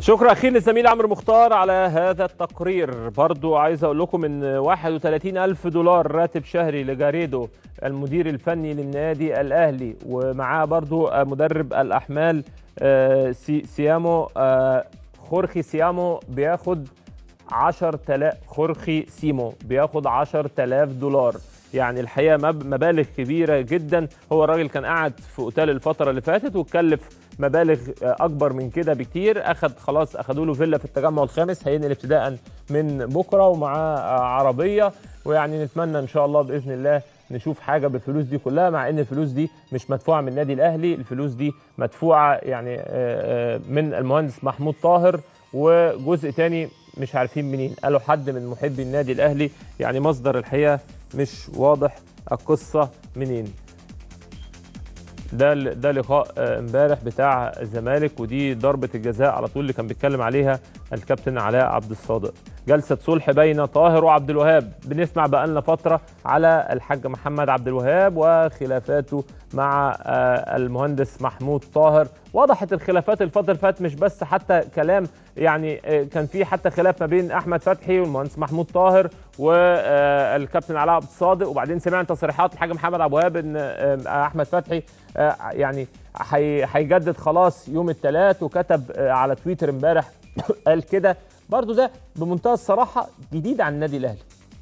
شكرا اخير للزميل عمرو مختار على هذا التقرير برضو عايز اقول لكم ان 31 الف دولار راتب شهري لجاريدو المدير الفني للنادي الاهلي ومعاه برضو مدرب الاحمال آه، سي- سيامو آه، خورخي سيامو بياخد 10000 خورخي سيمو بياخد 10000 دولار يعني الحقيقه مب- مبالغ كبيره جدا هو الراجل كان قاعد في اوتيل الفتره اللي فاتت واتكلف مبالغ آه، اكبر من كده بكتير اخد خلاص اخدوا له فيلا في التجمع الخامس هينقل ابتداء من بكره ومعاه آه، عربيه ويعني نتمنى ان شاء الله باذن الله نشوف حاجه بالفلوس دي كلها مع ان الفلوس دي مش مدفوعه من النادي الاهلي الفلوس دي مدفوعه يعني آه، آه، من المهندس محمود طاهر وجزء تاني مش عارفين منين قالوا حد من محبي النادي الاهلي يعني مصدر الحقيقه مش واضح القصه منين ده ده لقاء آه، امبارح بتاع الزمالك ودي ضربه الجزاء على طول اللي كان بيتكلم عليها الكابتن علاء عبد الصادق جلسه صلح بين طاهر وعبد الوهاب بنسمع بقالنا فتره على الحاج محمد عبد الوهاب وخلافاته مع آه، المهندس محمود طاهر وضحت الخلافات الفتره اللي فاتت مش بس حتى كلام يعني آه، كان في حتى خلاف ما بين احمد فتحي والمهندس محمود طاهر والكابتن علاء عبد الصادق وبعدين سمعنا تصريحات الحاج محمد ابو وهاب ان آه، احمد فتحي آه، يعني هي- هيجدد خلاص يوم الثلاث وكتب آه، على تويتر امبارح قال كده برضو ده بمنتهى الصراحه جديد عن النادي الاهلي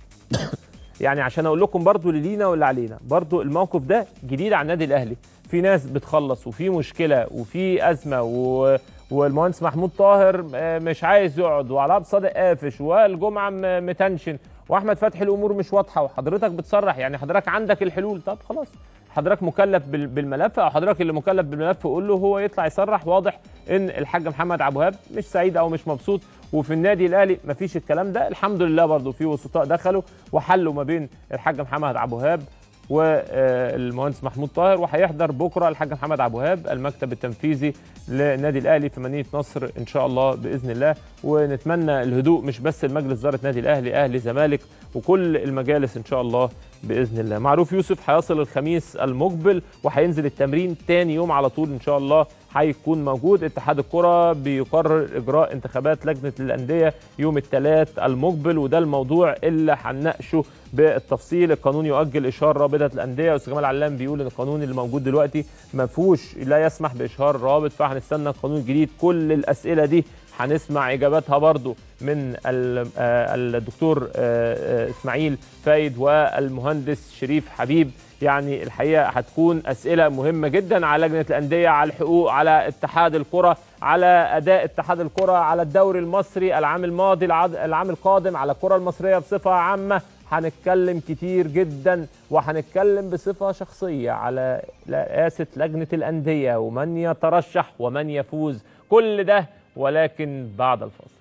يعني عشان اقول لكم برضو اللي لينا واللي علينا برضو الموقف ده جديد على النادي الاهلي في ناس بتخلص وفي مشكله وفي ازمه و... والمهندس محمود طاهر آه، مش عايز يقعد وعلاء عبد الصادق قافش والجمعه م- متنشن واحمد فتحي الامور مش واضحه وحضرتك بتصرح يعني حضرتك عندك الحلول طب خلاص حضرتك مكلف بال- بالملف او حضرتك اللي مكلف بالملف قول له هو يطلع يصرح واضح ان الحاج محمد عبد الوهاب مش سعيد او مش مبسوط وفي النادي الاهلي مفيش الكلام ده الحمد لله برضو في وسطاء دخلوا وحلوا ما بين الحاج محمد عبد الوهاب والمهندس محمود طاهر وهيحضر بكره الحاج محمد عبد الوهاب المكتب التنفيذي للنادي الاهلي في مدينه نصر ان شاء الله باذن الله ونتمنى الهدوء مش بس المجلس اداره نادي الاهلي اهلي زمالك وكل المجالس ان شاء الله باذن الله معروف يوسف هيصل الخميس المقبل وهينزل التمرين تاني يوم على طول ان شاء الله هيكون موجود اتحاد الكره بيقرر اجراء انتخابات لجنه الانديه يوم الثلاث المقبل وده الموضوع اللي هنناقشه بالتفصيل القانون يؤجل اشهار رابطه الانديه واستاذ جمال علام بيقول ان القانون اللي موجود دلوقتي ما فيهوش لا يسمح باشهار رابط فهنستنى القانون الجديد كل الاسئله دي هنسمع اجاباتها برضو من ال- آه، الدكتور آه، آه، اسماعيل فايد والمهندس شريف حبيب يعني الحقيقه هتكون اسئله مهمه جدا على لجنه الانديه على الحقوق على اتحاد الكره على اداء اتحاد الكره على الدوري المصري العام الماضي العاد- العام القادم على الكره المصريه بصفه عامه هنتكلم كتير جدا وهنتكلم بصفه شخصيه على رئاسه لجنه الانديه ومن يترشح ومن يفوز كل ده ولكن بعد الفاصل